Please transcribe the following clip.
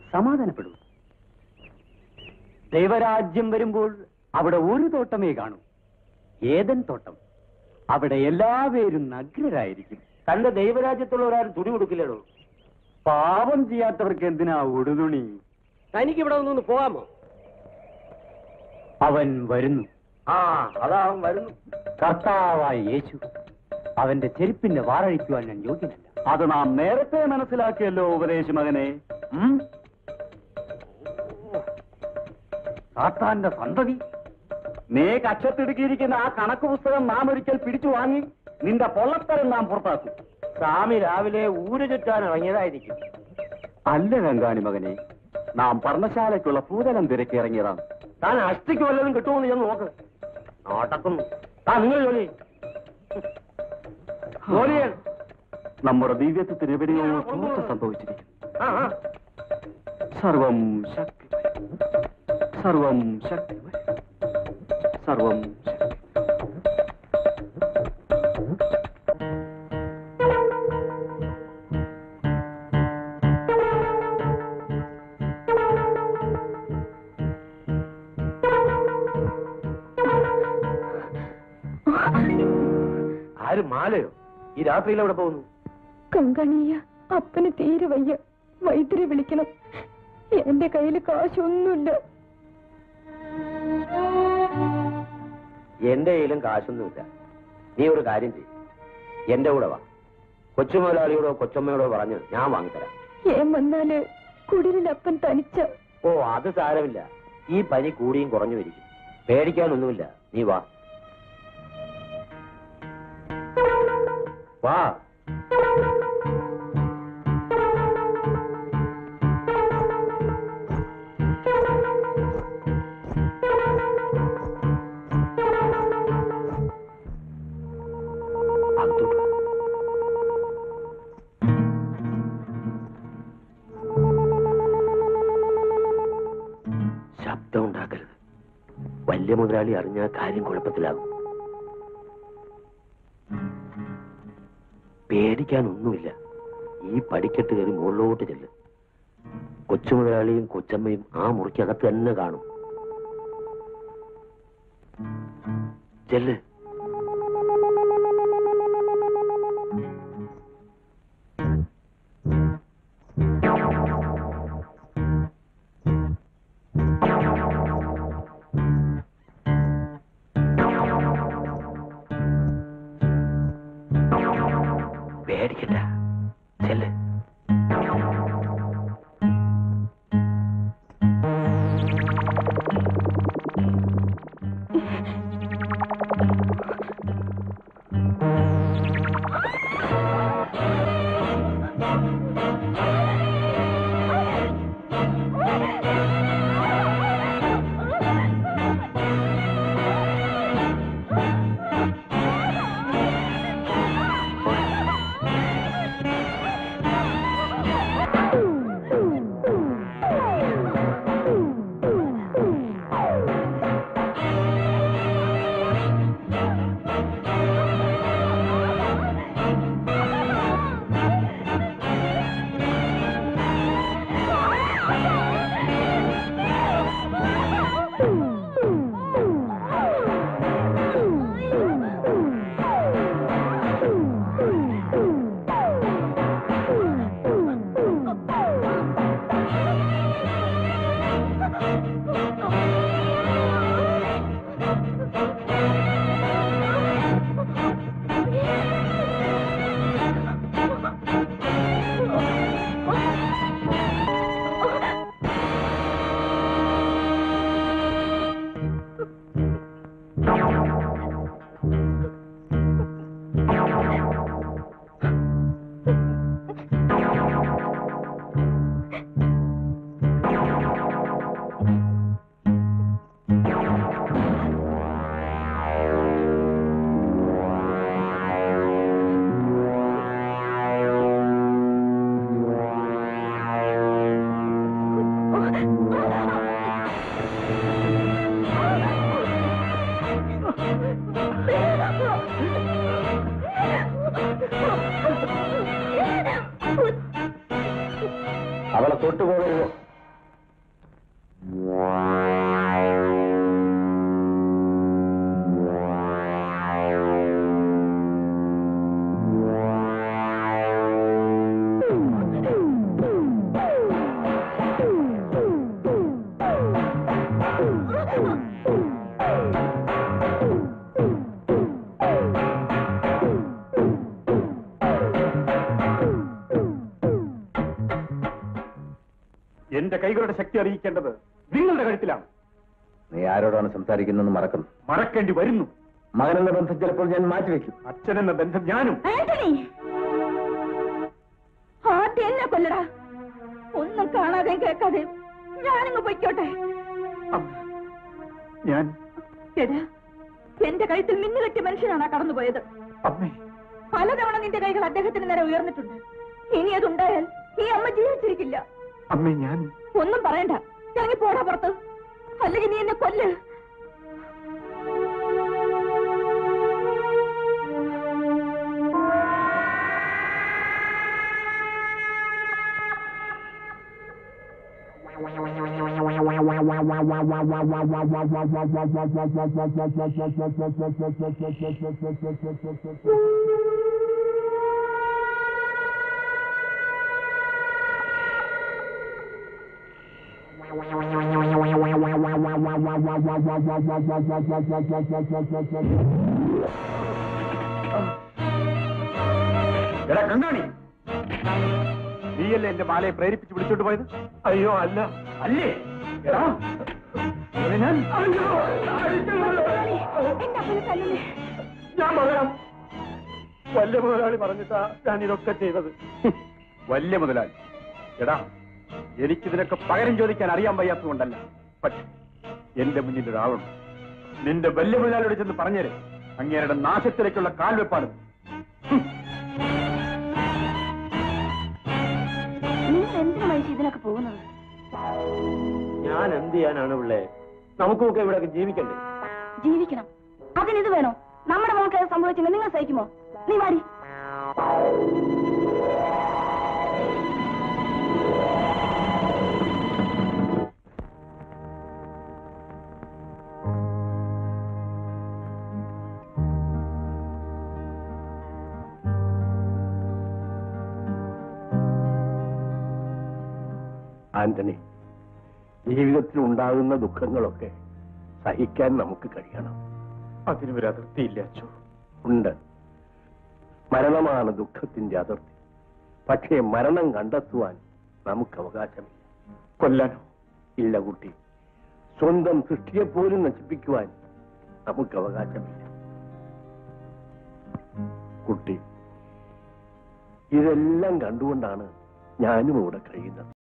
സമാധാനപ്പെടൂ ദൈവരാജ്യം വരുമ്പോൾ അവിടെ ഒരു തോട്ടമേ കാണൂ ഏതൻ തോട്ടം അവിടെ എല്ലാവരും നഗ്നരായിരിക്കും തന്റെ ദൈവരാജ്യത്തുള്ളവരാരും തുണി കൊടുക്കില്ലടോ പാപം ചെയ്യാത്തവർക്ക് എന്തിനാ ഉടുതുണി തനിക്ക് ഇവിടെ നിന്ന് പോകാമോ അവൻ വരുന്നു ആ അതാ അവൻ വരുന്നു കർത്താവായ യേശു അവന്റെ ചെരുപ്പിന്റെ വാറഴിക്കുവാൻ ഞാൻ യോഗ്യനല്ല അത് നാം നേരത്തെ മനസ്സിലാക്കിയല്ലോ ഉപദേശ മകനെ ഉം? സാത്താന്റെ സന്തതി നീ കക്ഷത്തിടുക്കിയിരിക്കുന്ന ആ കണക്ക് പുസ്തകം നാം ഒരിക്കൽ പിടിച്ചു വാങ്ങി നിന്റെ പൊള്ളത്തരം നാം പുറത്താക്കും സ്വാമി രാവിലെ ഊര് ചുറ്റാൻ ഇറങ്ങിയതായിരിക്കും അല്ല രംഗാണി മകനെ നാം പർണശാലയ്ക്കുള്ള പൂതലം തിരക്കി ഇറങ്ങിയതാണ് താൻ അസ്ഥിക്ക് വല്ലതും കിട്ടുമെന്ന് ഞാൻ നോക്ക് നോട്ടക്കുന്നു താ നിങ്ങൾ ജോലി ചെയ്യ്. ജോലി ചെയ്യാൻ. നമ്മുടെ ദിവ്യത്വത്തിന് എവിടെയോ ചോർച്ച സംഭവിച്ചിരിക്കുന്നു ആ, ആ. സർവം ശക്തി സർവം ശക്തി സർവം ശക്തി ആര് മാലയോ ഈ രാത്രിയിൽ എവിടെ പോകുന്നു കങ്കണിയ അപ്പന് തീരെ വയ്യ വൈദ്യരെ വിളിക്കണം എന്റെ കയ്യിൽ കാശൊന്നുമില്ല എന്റെ കയ്യിലും കാശൊന്നുമില്ല നീ ഒരു കാര്യം ചെയ്യും എന്റെ കൂടെ വാ കൊച്ചുമുതലാളിയോടോ കൊച്ചമ്മയോടോ പറഞ്ഞ് ഞാൻ വാങ്ങിത്തരാം ഏൻ വന്നാല് കുടിലിൽ അപ്പൻ തനിച്ച ഓ അത് സാരമില്ല ഈ പനി കൂടിയും കുറഞ്ഞു വരിക്കും പേടിക്കാനൊന്നുമില്ല നീ വാ വാ അകത്തോട്ട് വാ. ശബ്ദം ഉണ്ടാക്കരുത് വലിയ മുതലാളി അറിഞ്ഞാൽ കാര്യം കുഴപ്പത്തിലാകും പേടിക്കാനൊന്നുമില്ല ഈ പടിക്കെട്ട് കയറി മുകളിലോട്ട് ചെല്ല് കൊച്ചു മുതലാളിയും കൊച്ചമ്മയും ആ മുറിക്കകത്ത് തന്നെ കാണും ചെല്ല് പേടിക്കണ്ട ചെല്ല് അവളെ തൊട്ടുപോകരുത് എന്റെ കൈകളുടെ ശക്തി അറിയിക്കേണ്ടത് നിങ്ങളുടെ കഴുത്തിലാണ് നീ ആരോടാണ് സംസാരിക്കുന്നതെന്ന് മറക്കുന്നു മറക്കേണ്ടി വരുന്നു മകനെന്ന ബന്ധം ചിലപ്പോൾ ഞാൻ മാറ്റിവെക്കും അച്ഛനെന്ന ബന്ധം ഞാനും ആന്റണി ആദ്യം എന്നെ കൊല്ലടാ ഒന്നും കാണാതെ കേൾക്കാതെ ഞാനിങ്ങ് പൊയ്ക്കോട്ടെ അമ്മ, ഞാൻ എടാ എന്റെ കഴുത്തിൽ മിന്നുകെട്ടിയ മനുഷ്യനാണ് ആ കടന്നുപോയത് അമ്മേ പലതവണ നിന്റെ കൈകൾ അദ്ദേഹത്തിന് നേരെ ഉയർന്നിട്ടുണ്ട് ഇനി അതുണ്ടായാൽ ഈ അമ്മ ജീവിച്ചിരിക്കില്ല അമ്മേ ഞാൻ ഒന്നും പറയണ്ട ഇറങ്ങി പോടാ പുറത്ത് അല്ലെങ്കിൽ നീ എന്നെ കൊല്ല് എടാ കണ്ണാണി നീയല്ലേ എന്റെ മാലയെ പ്രേരിപ്പിച്ച് വിളിച്ചോണ്ട് പോയത് അയ്യോ അല്ല അല്ലേ എടാ ഇവനെ ഞാൻ അയ്യോ, എന്റെ അപ്പനെ തല്ലുന്നേ ഞാൻ പറയാം വല്യ മുതലാളി പറഞ്ഞിട്ടാ ഞാൻ ഇതൊക്കെ ചെയ്തത് വല്യ മുതലാളി എടാ എനിക്കിതിനൊക്കെ പകരം ചോദിക്കാൻ അറിയാൻ വയ്യാത്തതുകൊണ്ടല്ല പക്ഷെ എന്റെ മുന്നിൽ ഒരാളുണ്ട് നിന്റെ വല്യ മുതലാളിയോട് ചെന്ന് പറഞ്ഞേരെ അങ്ങേരുടെ നാശത്തിലേക്കുള്ള കാൽവെപ്പാണ് നിങ്ങൾ എന്തിനാ മനുഷ്യ ഇതിനൊക്കെ പോകുന്നത് ഞാൻ എന്ത് ചെയ്യാനാണ് പിള്ളേ നമുക്കൊക്കെ ഇവിടെ ജീവിക്കണ്ടേ ജീവിക്കണം അതിനിത് വേണോ നമ്മുടെ മോൾക്ക് അത് സംഭവിച്ചില്ല നിങ്ങൾ സഹിക്കുമോ നീ വാടി ആന്റണി ജീവിതത്തിൽ ഉണ്ടാകുന്ന ദുഃഖങ്ങളൊക്കെ സഹിക്കാൻ നമുക്ക് കഴിയണം അതിന് ഒരു അതിർത്തിയില്ല അച്ചു ഉണ്ട് മരണമാണ് ദുഃഖത്തിന്റെ അതിർത്തി പക്ഷേ മരണം കണ്ടെത്തുവാൻ നമുക്ക് അവകാശമില്ല കൊല്ലാനോ ഇല്ല കുട്ടി സ്വന്തം സൃഷ്ടിയെ പോലും നശിപ്പിക്കുവാൻ നമുക്ക് അവകാശമില്ല കുട്ടി ഇതെല്ലാം കണ്ടുകൊണ്ടാണ് ഞാനും ഇവിടെ കഴിയുന്നത്